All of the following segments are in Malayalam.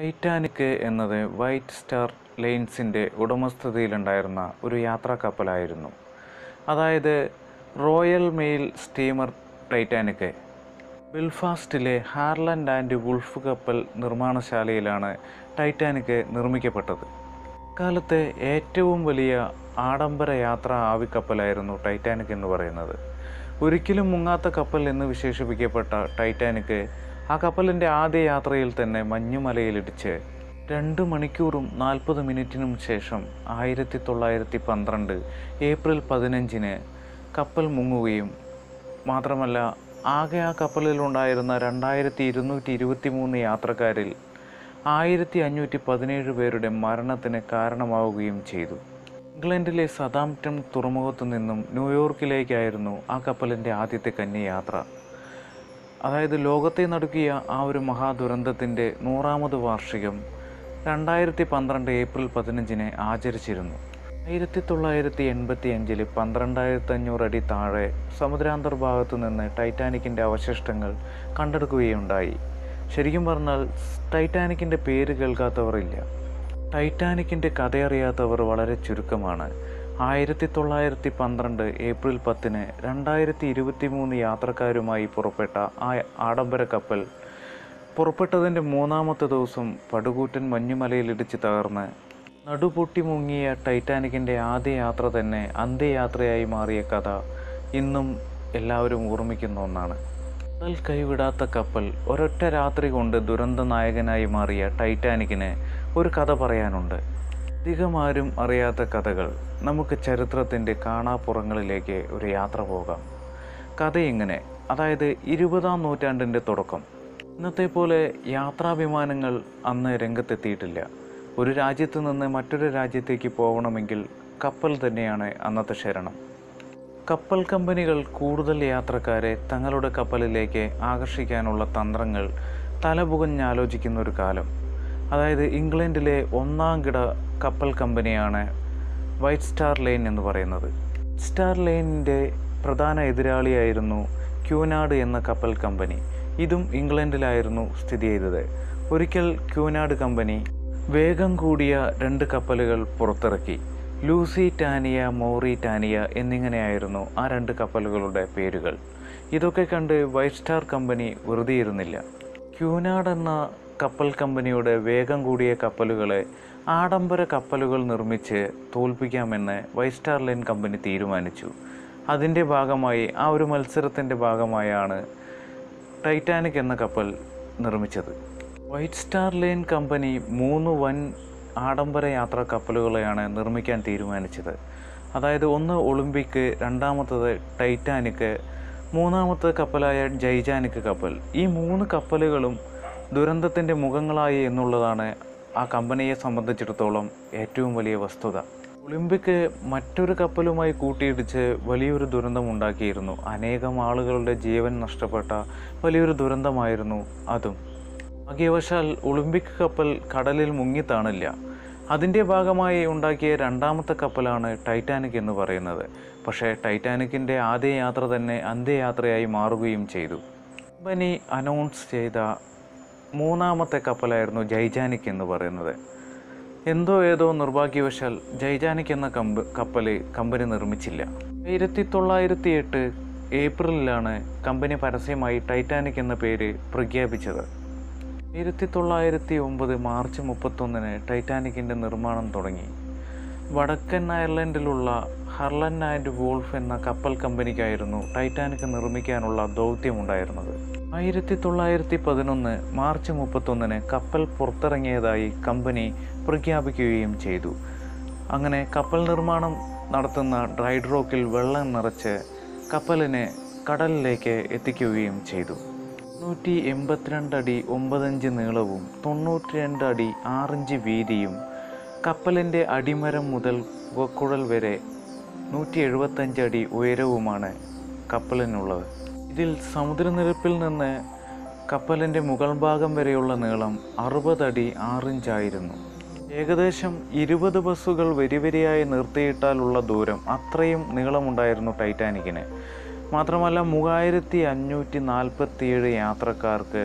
ടൈറ്റാനിക് എന്നത് വൈറ്റ് സ്റ്റാർ ലൈൻസിൻ്റെ ഉടമസ്ഥതയിലുണ്ടായിരുന്ന ഒരു യാത്രാ കപ്പലായിരുന്നു അതായത് റോയൽ മെയിൽ സ്റ്റീമർ ടൈറ്റാനിക് ബെൽഫാസ്റ്റിലെ ഹാർലൻഡ് ആൻഡ് വുൾഫ് കപ്പൽ നിർമ്മാണശാലയിലാണ് ടൈറ്റാനിക് നിർമ്മിക്കപ്പെട്ടത് കാലത്തെ ഏറ്റവും വലിയ ആഡംബര യാത്രാ ആവിക്കപ്പലായിരുന്നു ടൈറ്റാനിക് എന്ന് പറയുന്നത് ഒരിക്കലും മുങ്ങാത്ത കപ്പൽ എന്ന് വിശേഷിപ്പിക്കപ്പെട്ട ടൈറ്റാനിക് ആ കപ്പലിൻ്റെ ആദ്യ യാത്രയിൽ തന്നെ മഞ്ഞുമലയിലിടിച്ച് രണ്ട് മണിക്കൂറും നാൽപ്പത് മിനിറ്റിനും ശേഷം ആയിരത്തി തൊള്ളായിരത്തി പന്ത്രണ്ട് ഏപ്രിൽ പതിനഞ്ചിന് കപ്പൽ മുങ്ങുകയും മാത്രമല്ല ആകെ ആ കപ്പലിലുണ്ടായിരുന്ന രണ്ടായിരത്തി ഇരുന്നൂറ്റി ഇരുപത്തി മൂന്ന് യാത്രക്കാരിൽ ആയിരത്തി അഞ്ഞൂറ്റി പതിനേഴ് പേരുടെ മരണത്തിന് കാരണമാവുകയും ചെയ്തു ഇംഗ്ലണ്ടിലെ സതാംപ്ടൺ തുറമുഖത്തു നിന്നും ന്യൂയോർക്കിലേക്കായിരുന്നു ആ കപ്പലിൻ്റെ ആദ്യത്തെ കന്യയാത്ര അതായത് ലോകത്തെ നടുക്കിയ ആ ഒരു മഹാദുരന്തത്തിൻ്റെ നൂറാമത് വാർഷികം രണ്ടായിരത്തി പന്ത്രണ്ട് ഏപ്രിൽ പതിനഞ്ചിന് ആചരിച്ചിരുന്നു ആയിരത്തി തൊള്ളായിരത്തി എൺപത്തി അഞ്ചിൽ പന്ത്രണ്ടായിരത്തി അഞ്ഞൂറ് അടി താഴെ സമുദ്രാന്തർഭാഗത്തു നിന്ന് ടൈറ്റാനിക്കിൻ്റെ അവശിഷ്ടങ്ങൾ കണ്ടെടുക്കുകയുണ്ടായി ശരിക്കും പറഞ്ഞാൽ ടൈറ്റാനിക്കിൻ്റെ പേര് കേൾക്കാത്തവരില്ല ടൈറ്റാനിക്കിൻ്റെ കഥയറിയാത്തവർ വളരെ ചുരുക്കമാണ് ആയിരത്തി തൊള്ളായിരത്തി പന്ത്രണ്ട് ഏപ്രിൽ പത്തിന് രണ്ടായിരത്തി ഇരുപത്തി മൂന്ന് യാത്രക്കാരുമായി പുറപ്പെട്ട ആ ആഡംബര കപ്പൽ പുറപ്പെട്ടതിൻ്റെ മൂന്നാമത്തെ ദിവസം പടുകൂറ്റൻ മഞ്ഞുമലയിലിടിച്ച് തകർന്ന് നടുപൊട്ടി മുങ്ങിയ ടൈറ്റാനിക്കിൻ്റെ ആദ്യ യാത്ര തന്നെ അന്ത്യയാത്രയായി മാറിയ കഥ ഇന്നും എല്ലാവരും ഓർമ്മിക്കുന്ന ഒന്നാണ് കടൽ കൈവിടാത്ത കപ്പൽ ഒരൊറ്റ രാത്രി കൊണ്ട് ദുരന്ത നായകനായി മാറിയ ടൈറ്റാനിക്കിന് ഒരു കഥ പറയാനുണ്ട് അധികമാരും അറിയാത്ത കഥകൾ നമുക്ക് ചരിത്രത്തിൻ്റെ കാണാപ്പുറങ്ങളിലേക്ക് ഒരു യാത്ര പോകാം കഥ ഇങ്ങനെ അതായത് ഇരുപതാം നൂറ്റാണ്ടിൻ്റെ തുടക്കം ഇന്നത്തെ പോലെ യാത്രാവിമാനങ്ങൾ അന്ന് രംഗത്തെത്തിയിട്ടില്ല ഒരു രാജ്യത്ത് നിന്ന് മറ്റൊരു രാജ്യത്തേക്ക് പോകണമെങ്കിൽ കപ്പൽ തന്നെയാണ് അന്നത്തെ ശരണം കപ്പൽ കമ്പനികൾ കൂടുതൽ യാത്രക്കാരെ തങ്ങളുടെ കപ്പലിലേക്ക് ആകർഷിക്കാനുള്ള തന്ത്രങ്ങൾ തലപുകഞ്ഞാലോചിക്കുന്ന ഒരു കാലം അതായത് ഇംഗ്ലണ്ടിലെ ഒന്നാം കിട കപ്പൽ കമ്പനിയാണ് വൈറ്റ് സ്റ്റാർ ലൈൻ എന്ന് പറയുന്നത് സ്റ്റാർ ലൈനിൻ്റെ പ്രധാന എതിരാളിയായിരുന്നു ക്യൂനാഡ് എന്ന കപ്പൽ കമ്പനി ഇതും ഇംഗ്ലണ്ടിലായിരുന്നു സ്ഥിതി ചെയ്തത് ഒരിക്കൽ ക്യൂനാഡ് കമ്പനി വേഗം കൂടിയ രണ്ട് കപ്പലുകൾ പുറത്തിറക്കി ലൂസി ടാനിയ മോറി ടാനിയ എന്നിങ്ങനെയായിരുന്നു ആ രണ്ട് കപ്പലുകളുടെ പേരുകൾ ഇതൊക്കെ കണ്ട് വൈറ്റ് സ്റ്റാർ കമ്പനി വെറുതെ ഇരുന്നില്ല ക്യൂനാഡ് എന്ന കപ്പൽ കമ്പനിയുടെ വേഗം കൂടിയ കപ്പലുകളെ ആഡംബര കപ്പലുകൾ നിർമ്മിച്ച് തോൽപ്പിക്കാമെന്ന് വൈറ്റ് സ്റ്റാർ ലൈൻ കമ്പനി തീരുമാനിച്ചു അതിൻ്റെ ഭാഗമായി ആ ഒരു മത്സരത്തിൻ്റെ ഭാഗമായാണ് ടൈറ്റാനിക് എന്ന കപ്പൽ നിർമ്മിച്ചത് വൈറ്റ് സ്റ്റാർ ലൈൻ കമ്പനി മൂന്ന് വൻ ആഡംബര യാത്രാ കപ്പലുകളെയാണ് നിർമ്മിക്കാൻ തീരുമാനിച്ചത് അതായത് ഒന്ന് ഒളിമ്പിക് രണ്ടാമത്തത് ടൈറ്റാനിക് മൂന്നാമത്തെ കപ്പലായ ജൈജാനിക് കപ്പൽ ഈ മൂന്ന് കപ്പലുകളും ദുരന്തത്തിൻ്റെ മുഖങ്ങളായി എന്നുള്ളതാണ് ആ കമ്പനിയെ സംബന്ധിച്ചിടത്തോളം ഏറ്റവും വലിയ വസ്തുത ഒളിമ്പിക് മറ്റൊരു കപ്പലുമായി കൂട്ടിയിടിച്ച് വലിയൊരു ദുരന്തമുണ്ടാക്കിയിരുന്നു അനേകം ആളുകളുടെ ജീവൻ നഷ്ടപ്പെട്ട വലിയൊരു ദുരന്തമായിരുന്നു അതും ഭാഗ്യവശാൽ ഒളിമ്പിക് കപ്പൽ കടലിൽ മുങ്ങിത്താണില്ല അതിൻ്റെ ഭാഗമായി ഉണ്ടാക്കിയ രണ്ടാമത്തെ കപ്പലാണ് ടൈറ്റാനിക് എന്ന് പറയുന്നത് പക്ഷേ ടൈറ്റാനിക്കിൻ്റെ ആദ്യ യാത്ര തന്നെ അന്ത്യയാത്രയായി മാറുകയും ചെയ്തു കമ്പനി അനൗൺസ് ചെയ്ത മൂന്നാമത്തെ കപ്പലായിരുന്നു ജൈജാനിക് എന്ന് പറയുന്നത് എന്തോ ഏതോ നിർഭാഗ്യവശാൽ ജൈജാനിക് എന്ന കമ്പ് കപ്പൽ കമ്പനി നിർമ്മിച്ചില്ല ആയിരത്തി തൊള്ളായിരത്തി എട്ട് ഏപ്രിലിലാണ് കമ്പനി പരസ്യമായി ടൈറ്റാനിക് എന്ന പേര് പ്രഖ്യാപിച്ചത് ആയിരത്തി തൊള്ളായിരത്തി ഒമ്പത് മാർച്ച് മുപ്പത്തൊന്നിന് ടൈറ്റാനിക്കിൻ്റെ നിർമ്മാണം തുടങ്ങി വടക്കൻ അയർലൻഡിലുള്ള ഹർലൻ ആൻഡ് വോൾഫ് എന്ന കപ്പൽ കമ്പനിക്കായിരുന്നു ടൈറ്റാനിക് നിർമ്മിക്കാനുള്ള ദൗത്യമുണ്ടായിരുന്നത് ആയിരത്തി തൊള്ളായിരത്തി പതിനൊന്ന് മാർച്ച് മുപ്പത്തൊന്നിന് കപ്പൽ പുറത്തിറങ്ങിയതായി കമ്പനി പ്രഖ്യാപിക്കുകയും ചെയ്തു അങ്ങനെ കപ്പൽ നിർമ്മാണം നടത്തുന്ന ഡ്രൈഡ്രോക്കിൽ വെള്ളം നിറച്ച് കപ്പലിനെ കടലിലേക്ക് എത്തിക്കുകയും ചെയ്തു നൂറ്റി എൺപത്തിരണ്ട് അടി ഒമ്പതഞ്ച് നീളവും തൊണ്ണൂറ്റി രണ്ട് അടി ആറിഞ്ച് വീതിയും കപ്പലിൻ്റെ അടിമരം മുതൽ പുകക്കുഴൽ വരെ നൂറ്റി എഴുപത്തഞ്ച് അടി ഉയരവുമാണ് കപ്പലിനുള്ളത് ഇതിൽ സമുദ്രനിരപ്പിൽ നിന്ന് കപ്പലിൻ്റെ മുകൾ ഭാഗം വരെയുള്ള നീളം അറുപത് അടി ആറിഞ്ചായിരുന്നു ഏകദേശം ഇരുപത് ബസ്സുകൾ വരിവരിയായി നിർത്തിയിട്ടാലുള്ള ദൂരം അത്രയും നീളമുണ്ടായിരുന്നു ടൈറ്റാനിക്കിന് മാത്രമല്ല മൂവായിരത്തി അഞ്ഞൂറ്റി നാൽപ്പത്തിയേഴ് യാത്രക്കാർക്ക്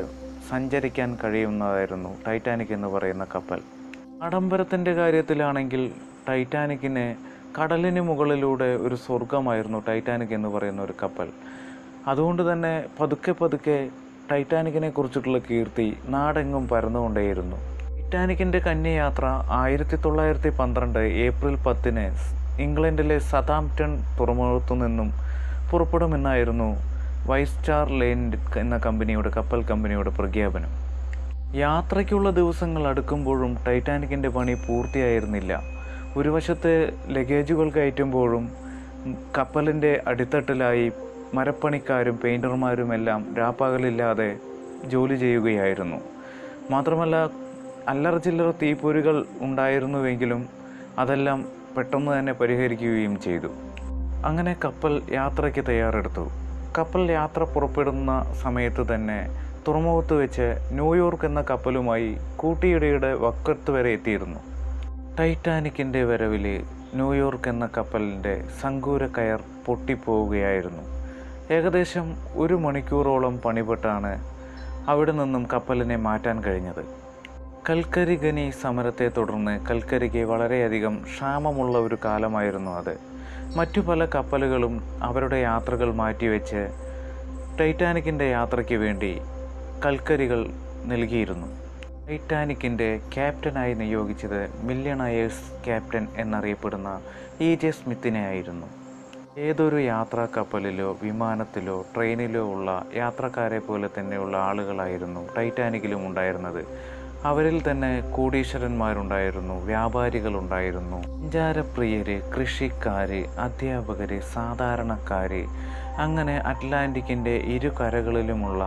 സഞ്ചരിക്കാൻ കഴിയുന്നതായിരുന്നു ടൈറ്റാനിക് എന്ന് പറയുന്ന കപ്പൽ ആഡംബരത്തിൻ്റെ കാര്യത്തിലാണെങ്കിൽ ടൈറ്റാനിക്കിന് കടലിന് മുകളിലൂടെ ഒരു സ്വർഗമായിരുന്നു ടൈറ്റാനിക് എന്ന് പറയുന്ന ഒരു കപ്പൽ അതുകൊണ്ട് തന്നെ പതുക്കെ പതുക്കെ ടൈറ്റാനിക്കിനെ കുറിച്ചിട്ടുള്ള കീർത്തി നാടെങ്ങും പരന്നുകൊണ്ടേയിരുന്നു ടൈറ്റാനിക്കിൻ്റെ കന്യയാത്ര ആയിരത്തി തൊള്ളായിരത്തി പന്ത്രണ്ട് ഏപ്രിൽ പത്തിന് ഇംഗ്ലണ്ടിലെ സതാംപ്ടൺ തുറമുഖത്തു നിന്നും പുറപ്പെടുമെന്നായിരുന്നു വൈസ് സ്റ്റാർ ലൈൻ എന്ന കമ്പനിയുടെ കപ്പൽ കമ്പനിയുടെ പ്രഖ്യാപനം യാത്രയ്ക്കുള്ള ദിവസങ്ങൾ അടുക്കുമ്പോഴും ടൈറ്റാനിക്കിൻ്റെ പണി പൂർത്തിയായിരുന്നില്ല ഒരു വശത്ത് ലഗേജുകൾ കയറ്റുമ്പോഴും കപ്പലിൻ്റെ അടിത്തട്ടിലായി മരപ്പണിക്കാരും പെയിൻറ്റർമാരുമെല്ലാം രാപ്പകലില്ലാതെ ജോലി ചെയ്യുകയായിരുന്നു മാത്രമല്ല അല്ലറ ചില്ലറ തീപ്പൊരികൾ ഉണ്ടായിരുന്നുവെങ്കിലും അതെല്ലാം പെട്ടെന്ന് തന്നെ പരിഹരിക്കുകയും ചെയ്തു അങ്ങനെ കപ്പൽ യാത്രയ്ക്ക് തയ്യാറെടുത്തു കപ്പൽ യാത്ര പുറപ്പെടുന്ന സമയത്ത് തന്നെ തുറമുഖത്ത് വെച്ച് ന്യൂയോർക്ക് എന്ന കപ്പലുമായി കൂട്ടിയിടയുടെ വക്കത്ത് വരെ എത്തിയിരുന്നു ടൈറ്റാനിക്കിൻ്റെ വരവിൽ ന്യൂയോർക്ക് എന്ന കപ്പലിൻ്റെ സങ്കൂര കയർ പൊട്ടിപ്പോവുകയായിരുന്നു ഏകദേശം ഒരു മണിക്കൂറോളം പണിപ്പെട്ടാണ് അവിടെ നിന്നും കപ്പലിനെ മാറ്റാൻ കഴിഞ്ഞത് കൽക്കരി ഖനി സമരത്തെ തുടർന്ന് കൽക്കരിക്ക് വളരെയധികം ക്ഷാമമുള്ള ഒരു കാലമായിരുന്നു അത് മറ്റു പല കപ്പലുകളും അവരുടെ യാത്രകൾ മാറ്റിവെച്ച് ടൈറ്റാനിക്കിൻ്റെ യാത്രയ്ക്ക് വേണ്ടി കൽക്കരികൾ നൽകിയിരുന്നു ടൈറ്റാനിക്കിൻ്റെ ക്യാപ്റ്റനായി നിയോഗിച്ചത് മില്യണയേഴ്സ് ക്യാപ്റ്റൻ എന്നറിയപ്പെടുന്ന ഇ ജെ സ്മിത്തിനെ ആയിരുന്നു ഏതൊരു യാത്രാ കപ്പലിലോ വിമാനത്തിലോ ട്രെയിനിലോ ഉള്ള യാത്രക്കാരെ പോലെ തന്നെയുള്ള ആളുകളായിരുന്നു ടൈറ്റാനിക്കിലും ഉണ്ടായിരുന്നത് അവരിൽ തന്നെ കോടീശ്വരന്മാരുണ്ടായിരുന്നു വ്യാപാരികളുണ്ടായിരുന്നു സഞ്ചാരപ്രിയര് കൃഷിക്കാര് അധ്യാപകര് സാധാരണക്കാര് അങ്ങനെ അറ്റ്ലാന്റിക്കിൻ്റെ ഇരു കരകളിലുമുള്ള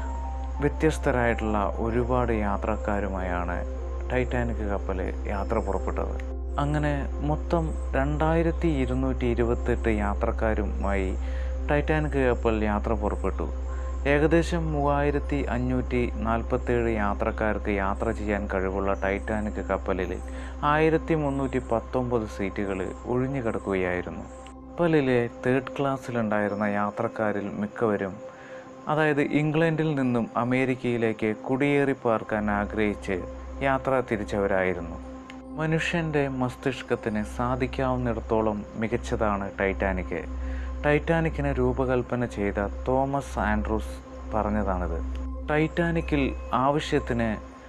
വ്യത്യസ്തരായിട്ടുള്ള ഒരുപാട് യാത്രക്കാരുമായാണ് ടൈറ്റാനിക് കപ്പൽ യാത്ര പുറപ്പെട്ടത് അങ്ങനെ മൊത്തം രണ്ടായിരത്തി ഇരുന്നൂറ്റി ഇരുപത്തെട്ട് യാത്രക്കാരുമായി ടൈറ്റാനിക് കപ്പൽ യാത്ര പുറപ്പെട്ടു ഏകദേശം മൂവായിരത്തി അഞ്ഞൂറ്റി നാൽപ്പത്തേഴ് യാത്രക്കാർക്ക് യാത്ര ചെയ്യാൻ കഴിവുള്ള ടൈറ്റാനിക് കപ്പലിൽ ആയിരത്തി മുന്നൂറ്റി പത്തൊമ്പത് സീറ്റുകൾ ഒഴിഞ്ഞു കിടക്കുകയായിരുന്നു കപ്പലിലെ തേർഡ് ക്ലാസ്സിലുണ്ടായിരുന്ന യാത്രക്കാരിൽ മിക്കവരും അതായത് ഇംഗ്ലണ്ടിൽ നിന്നും അമേരിക്കയിലേക്ക് കുടിയേറി പാർക്കാൻ ആഗ്രഹിച്ച് യാത്ര തിരിച്ചവരായിരുന്നു മനുഷ്യൻ്റെ മസ്തിഷ്കത്തിന് സാധിക്കാവുന്നിടത്തോളം മികച്ചതാണ് ടൈറ്റാനിക് ടൈറ്റാനിക്കിനെ രൂപകൽപ്പന ചെയ്ത തോമസ് ആൻഡ്രൂസ് പറഞ്ഞതാണിത് ടൈറ്റാനിക്കിൽ ആവശ്യത്തിന്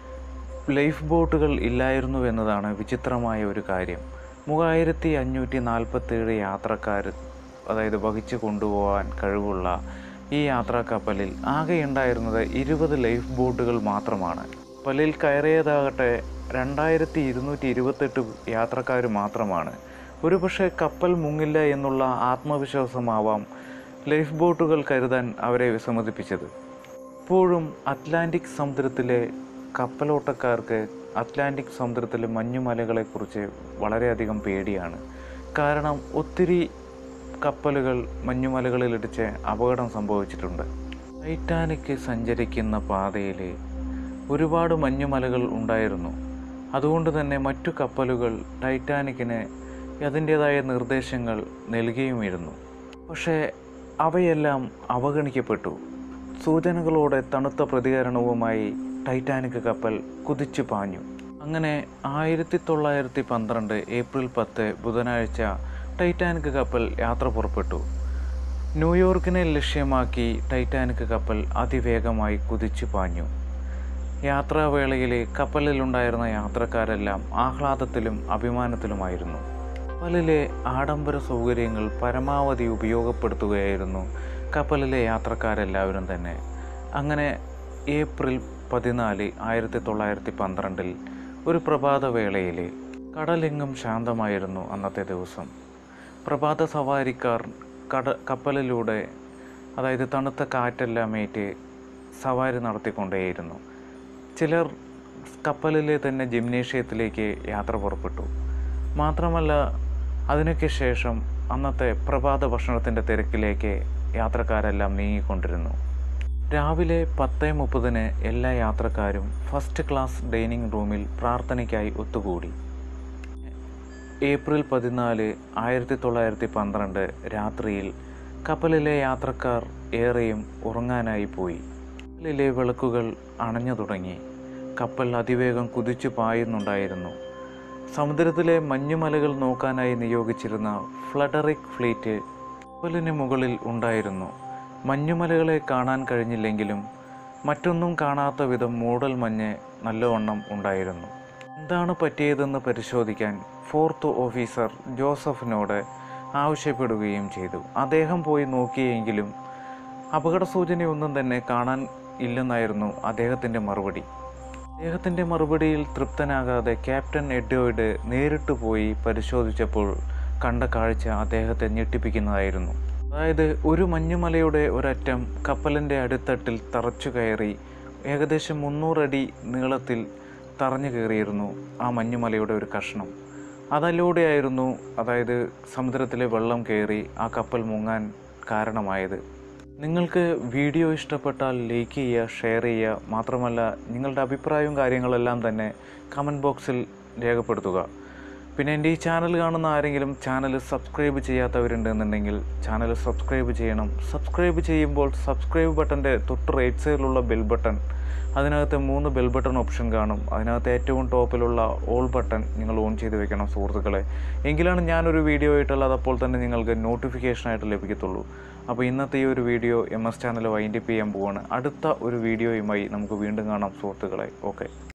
ലൈഫ് ബോട്ടുകൾ ഇല്ലായിരുന്നു എന്നതാണ് വിചിത്രമായ ഒരു കാര്യം മൂവായിരത്തി അഞ്ഞൂറ്റി നാൽപ്പത്തേഴ് യാത്രക്കാർ അതായത് വഹിച്ചു കൊണ്ടുപോകാൻ കഴിവുള്ള ഈ യാത്രാ കപ്പലിൽ ആകെ ഉണ്ടായിരുന്നത് ഇരുപത് ലൈഫ് ബോട്ടുകൾ മാത്രമാണ് കപ്പലിൽ കയറിയതാകട്ടെ രണ്ടായിരത്തി ഇരുന്നൂറ്റി ഇരുപത്തെട്ട് യാത്രക്കാർ മാത്രമാണ് ഒരുപക്ഷെ കപ്പൽ മുങ്ങില്ല എന്നുള്ള ആത്മവിശ്വാസമാവാം ലൈഫ് ബോട്ടുകൾ കരുതാൻ അവരെ വിസമ്മതിപ്പിച്ചത് ഇപ്പോഴും അറ്റ്ലാന്റിക് സമുദ്രത്തിലെ കപ്പലോട്ടക്കാർക്ക് അറ്റ്ലാന്റിക് സമുദ്രത്തിലെ മഞ്ഞുമലകളെക്കുറിച്ച് വളരെയധികം പേടിയാണ് കാരണം ഒത്തിരി കപ്പലുകൾ മഞ്ഞുമലകളിലിടിച്ച് അപകടം സംഭവിച്ചിട്ടുണ്ട് ടൈറ്റാനിക് സഞ്ചരിക്കുന്ന പാതയിൽ ഒരുപാട് മഞ്ഞുമലകൾ ഉണ്ടായിരുന്നു അതുകൊണ്ട് തന്നെ മറ്റു കപ്പലുകൾ ടൈറ്റാനിക്കിന് അതിൻ്റേതായ നിർദ്ദേശങ്ങൾ നൽകിയുമിരുന്നു പക്ഷേ അവയെല്ലാം അവഗണിക്കപ്പെട്ടു സൂചനകളോടെ തണുത്ത പ്രതികരണവുമായി ടൈറ്റാനിക് കപ്പൽ കുതിച്ചു പാഞ്ഞു അങ്ങനെ ആയിരത്തി തൊള്ളായിരത്തി പന്ത്രണ്ട് ഏപ്രിൽ പത്ത് ബുധനാഴ്ച ടൈറ്റാനിക് കപ്പൽ യാത്ര പുറപ്പെട്ടു ന്യൂയോർക്കിനെ ലക്ഷ്യമാക്കി ടൈറ്റാനിക് കപ്പൽ അതിവേഗമായി കുതിച്ചു പാഞ്ഞു യാത്രാവേളയിൽ കപ്പലിലുണ്ടായിരുന്ന യാത്രക്കാരെല്ലാം ആഹ്ലാദത്തിലും അഭിമാനത്തിലുമായിരുന്നു കപ്പലിലെ ആഡംബര സൗകര്യങ്ങൾ പരമാവധി ഉപയോഗപ്പെടുത്തുകയായിരുന്നു കപ്പലിലെ യാത്രക്കാരെല്ലാവരും തന്നെ അങ്ങനെ ഏപ്രിൽ പതിനാല് ആയിരത്തി തൊള്ളായിരത്തി പന്ത്രണ്ടിൽ ഒരു പ്രഭാതവേളയിൽ കടലെങ്ങും ശാന്തമായിരുന്നു അന്നത്തെ ദിവസം പ്രഭാത സവാരിക്കാർ കട കപ്പലിലൂടെ അതായത് തണുത്ത കാറ്റെല്ലാം ഏറ്റ് സവാരി നടത്തിക്കൊണ്ടേയിരുന്നു ചിലർ കപ്പലിലെ തന്നെ ജിംനേഷ്യത്തിലേക്ക് യാത്ര പുറപ്പെട്ടു മാത്രമല്ല അതിനൊക്കെ ശേഷം അന്നത്തെ പ്രഭാത ഭക്ഷണത്തിൻ്റെ തിരക്കിലേക്ക് യാത്രക്കാരെല്ലാം നീങ്ങിക്കൊണ്ടിരുന്നു രാവിലെ പത്ത് മുപ്പതിന് എല്ലാ യാത്രക്കാരും ഫസ്റ്റ് ക്ലാസ് ഡൈനിങ് റൂമിൽ പ്രാർത്ഥനയ്ക്കായി ഒത്തുകൂടി ഏപ്രിൽ പതിനാല് ആയിരത്തി തൊള്ളായിരത്തി പന്ത്രണ്ട് രാത്രിയിൽ കപ്പലിലെ യാത്രക്കാർ ഏറെയും ഉറങ്ങാനായി പോയി കപ്പലിലെ വിളക്കുകൾ അണഞ്ഞു തുടങ്ങി കപ്പൽ അതിവേഗം കുതിച്ചു പായുന്നുണ്ടായിരുന്നു സമുദ്രത്തിലെ മഞ്ഞുമലകൾ നോക്കാനായി നിയോഗിച്ചിരുന്ന ഫ്ലഡറിക് ഫ്ലീറ്റ് കപ്പലിന് മുകളിൽ ഉണ്ടായിരുന്നു മഞ്ഞുമലകളെ കാണാൻ കഴിഞ്ഞില്ലെങ്കിലും മറ്റൊന്നും കാണാത്ത വിധം മൂടൽ മഞ്ഞ് നല്ലവണ്ണം ഉണ്ടായിരുന്നു എന്താണ് പറ്റിയതെന്ന് പരിശോധിക്കാൻ ഫോർത്ത് ഓഫീസർ ജോസഫിനോട് ആവശ്യപ്പെടുകയും ചെയ്തു അദ്ദേഹം പോയി നോക്കിയെങ്കിലും അപകട സൂചനയൊന്നും തന്നെ കാണാൻ ഇല്ലെന്നായിരുന്നു അദ്ദേഹത്തിൻ്റെ മറുപടി അദ്ദേഹത്തിൻ്റെ മറുപടിയിൽ തൃപ്തനാകാതെ ക്യാപ്റ്റൻ എഡ്വേർഡ് നേരിട്ട് പോയി പരിശോധിച്ചപ്പോൾ കണ്ട കാഴ്ച അദ്ദേഹത്തെ ഞെട്ടിപ്പിക്കുന്നതായിരുന്നു അതായത് ഒരു മഞ്ഞുമലയുടെ ഒരറ്റം കപ്പലിൻ്റെ അടിത്തട്ടിൽ തറച്ചു കയറി ഏകദേശം മുന്നൂറടി നീളത്തിൽ തറഞ്ഞു കയറിയിരുന്നു ആ മഞ്ഞുമലയുടെ ഒരു കഷ്ണം അതിലൂടെയായിരുന്നു അതായത് സമുദ്രത്തിലെ വെള്ളം കയറി ആ കപ്പൽ മുങ്ങാൻ കാരണമായത് നിങ്ങൾക്ക് വീഡിയോ ഇഷ്ടപ്പെട്ടാൽ ലൈക്ക് ചെയ്യുക ഷെയർ ചെയ്യുക മാത്രമല്ല നിങ്ങളുടെ അഭിപ്രായവും കാര്യങ്ങളെല്ലാം തന്നെ കമൻറ്റ് ബോക്സിൽ രേഖപ്പെടുത്തുക പിന്നെ എൻ്റെ ഈ ചാനൽ കാണുന്ന ആരെങ്കിലും ചാനൽ സബ്സ്ക്രൈബ് ചെയ്യാത്തവരുണ്ടെന്നുണ്ടെങ്കിൽ ചാനൽ സബ്സ്ക്രൈബ് ചെയ്യണം സബ്സ്ക്രൈബ് ചെയ്യുമ്പോൾ സബ്സ്ക്രൈബ് ബട്ടൻ്റെ തൊട്ട് റൈറ്റ് സൈഡിലുള്ള ബെൽ ബട്ടൺ അതിനകത്ത് മൂന്ന് ബെൽ ബട്ടൺ ഓപ്ഷൻ കാണും അതിനകത്ത് ഏറ്റവും ടോപ്പിലുള്ള ഓൾ ബട്ടൺ നിങ്ങൾ ഓൺ ചെയ്ത് വെക്കണം സുഹൃത്തുക്കളെ എങ്കിലാണ് ഞാനൊരു വീഡിയോ ആയിട്ടുള്ളത് അപ്പോൾ തന്നെ നിങ്ങൾക്ക് നോട്ടിഫിക്കേഷനായിട്ട് ലഭിക്കത്തുള്ളൂ അപ്പോൾ ഇന്നത്തെ ഈ ഒരു video M S channel wind up ചെയ്യാൻ പോവാണ് അടുത്ത ഒരു വീഡിയോയുമായി നമുക്ക് വീണ്ടും കാണാം സുഹൃത്തുക്കളെ ഓക്കെ